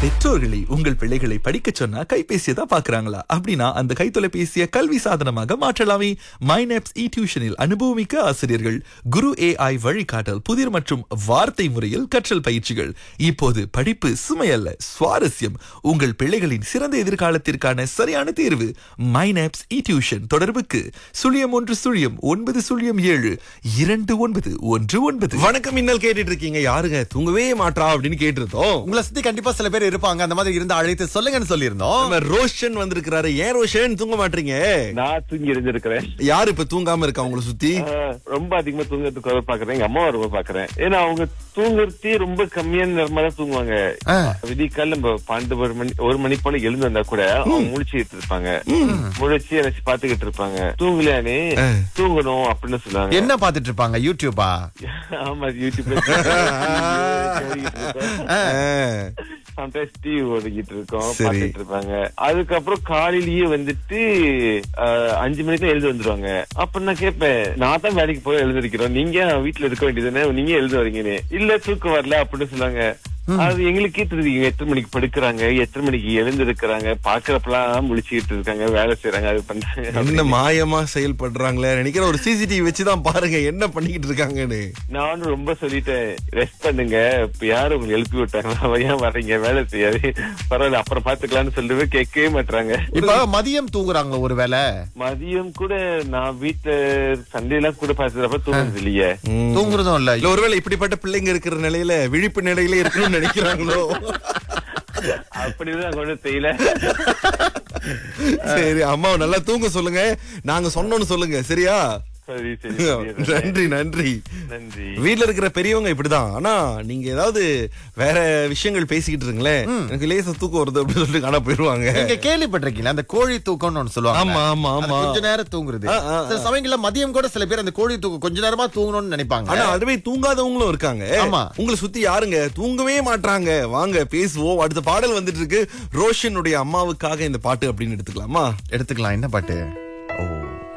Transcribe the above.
பெற்றோர்களை உங்கள் பிள்ளைகளை படிக்க சொன்னா கைபேசியை தான் பாக்குறாங்களா அப்படின்னா அந்த கைத்தொலைபேசியை கல்வி சாதனமாக மாற்றலாமே மைனப்ஸ் இ டியூஷனில் அனுபவமிக்க ஆசிரியர்கள் குரு ஏஐ வழிகாட்டல் புதிர் மற்றும் வார்த்தை முறையில் கற்றல் பயிற்சிகள் இப்போது படிப்பு சுமையல்ல சுவாரஸ்யம் உங்கள் பிள்ளைகளின் சிறந்த எதிர்காலத்திற்கான சரியான தேர்வு மைனப்ஸ் இ டியூஷன் தொடர்புக்கு சுழியம் ஒன்று சுழியம் ஒன்பது சுழியம் ஏழு இரண்டு ஒன்பது ஒன்று ஒன்பது வணக்கம் இன்னல் கேட்டுட்டு இருக்கீங்க யாருங்க தூங்கவே மாட்றா அப்படின்னு கேட்டிருந்தோம் உங்களை சுத்தி கண்டிப்பா சில பேர் இருப்பாங்க அந்த மாதிரி இருந்தா அழைத்து சொல்லுங்கன்னு சொல்லியிருந்தோம் நம்ம ரோஷன் வந்திருக்கிறாரு ஏன் ரோஷன் தூங்க மாட்டீங்க நான் தூங்கி இருந்திருக்கிறேன் யாரு இப்ப தூங்காம இருக்கா உங்களை சுத்தி ஆஹ் ரொம்ப அதிகமா தூங்குறதுக்கு வர பாக்குறேன் எங்க அம்மாவை ரொம்ப பாக்குறேன் ஏன்னா அவங்க தூங்குறதே ரொம்ப கம்மியான நேரமா தான் தூங்குவாங்க விதிக்கால நம்ம பன்னெண்டு ஒரு மணி ஒரு மணி போல எழுந்து வந்தா கூட அவங்க முழிச்சுக்கிட்டு இருப்பாங்க முழிச்சு எனக்கு பாத்துக்கிட்டு இருப்பாங்க தூங்கலையானே தூங்கணும் அப்படின்னு சொல்லுவாங்க என்ன பாத்துட்டு இருப்பாங்க யூடியூபா ஆமா யூடியூப்ல சம்டைம்ஸ் டிவி ஓடிக்கிட்டு இருக்கோம் சரி. பாத்துட்டு இருப்பாங்க அதுக்கப்புறம் காலையிலயே வந்துட்டு ஆஹ், அஞ்சு மணிக்கு தான் எழுந்து வந்துருவாங்க அப்ப நான் கேட்பேன் நான் தான் வேலைக்கு போய் எழுந்திருக்கிறோம் நீங்க வீட்டுல இருக்க வேண்டியதுதானே நீங்க எழுந்து வரீங்கன்னு இல்ல தூக்கம் வரல அப்படின்னு சொன்னாங்க அது எங்களுக்கே தெரியுது எத்தனை மணிக்கு படுக்கிறாங்க எத்தனை மணிக்கு எழுந்திருக்கிறாங்க பாக்குறப்பெல்லாம் முழிச்சுக்கிட்டு இருக்காங்க வேலை செய்யறாங்க அது பண்றாங்க என்ன மாயமா செயல்படுறாங்களே நினைக்கிறேன் ஒரு சிசிடிவி வச்சுதான் பாருங்க என்ன பண்ணிக்கிட்டு இருக்காங்கன்னு நானும் ரொம்ப சொல்லிட்டேன் ரெஸ்ட் பண்ணுங்க இப்ப யாரு உங்களுக்கு எழுப்பி விட்டாங்களா ஏன் வர்றீங்க வேலை செய்யாது பரவாயில்ல அப்புறம் பாத்துக்கலாம்னு சொல்லிட்டு கேட்கவே மாட்டாங்க இப்ப மதியம் தூங்குறாங்க ஒருவேளை மதியம் கூட நான் வீட்டுல சண்டே எல்லாம் கூட பாத்துறப்ப தூங்குறது இல்லையே தூங்குறதும் இல்ல இல்ல ஒருவேளை இப்படிப்பட்ட பிள்ளைங்க இருக்கிற நிலையில விழிப்பு நிலையில இருக்கணும்னு நினைக்கிறாங்களோ அப்படிதான் கொண்டு தெரியல சரி அம்மாவை நல்லா தூங்க சொல்லுங்க நாங்க சொன்னோம்னு சொல்லுங்க சரியா சரி சரி சரி. நன்றி நன்றி நன்றி வீட்ல இருக்கிற பெரியவங்க இப்படிதான் ஆனா நீங்க ஏதாவது வேற விஷயங்கள் பேசிக்கிட்டு இருங்களேன் எனக்கு லேசா தூக்கம் வருது அப்படின்னு சொல்லிட்டு காண போயிருவாங்க நீங்க கேள்விப்பட்டிருக்கீங்களா அந்த கோழி தூக்கம்னு ஒண்ணு சொல்லுவாங்க ஆமா, ஆமா, அது ஆமா. கொஞ்ச நேரம் தூங்குறது ஆ, ஆ, சில சமயங்கள்ல மதியம் கூட சில பேர் அந்த கோழி தூக்கம் கொஞ்ச நேரமா தூங்கணும்னு நினைப்பாங்க ஆனா அதுவே தூங்காதவங்களும் இருக்காங்க ஆமா. உங்களை சுத்தி யாருங்க தூங்கவே மாட்றாங்க வாங்க பேசுவோம் அடுத்த பாடல் வந்துட்டு இருக்கு ரோஷனுடைய அம்மாவுக்காக இந்த பாட்டு அப்படின்னு எடுத்துக்கலாமா எடுத்துக்கலாம் என்ன பாட்டு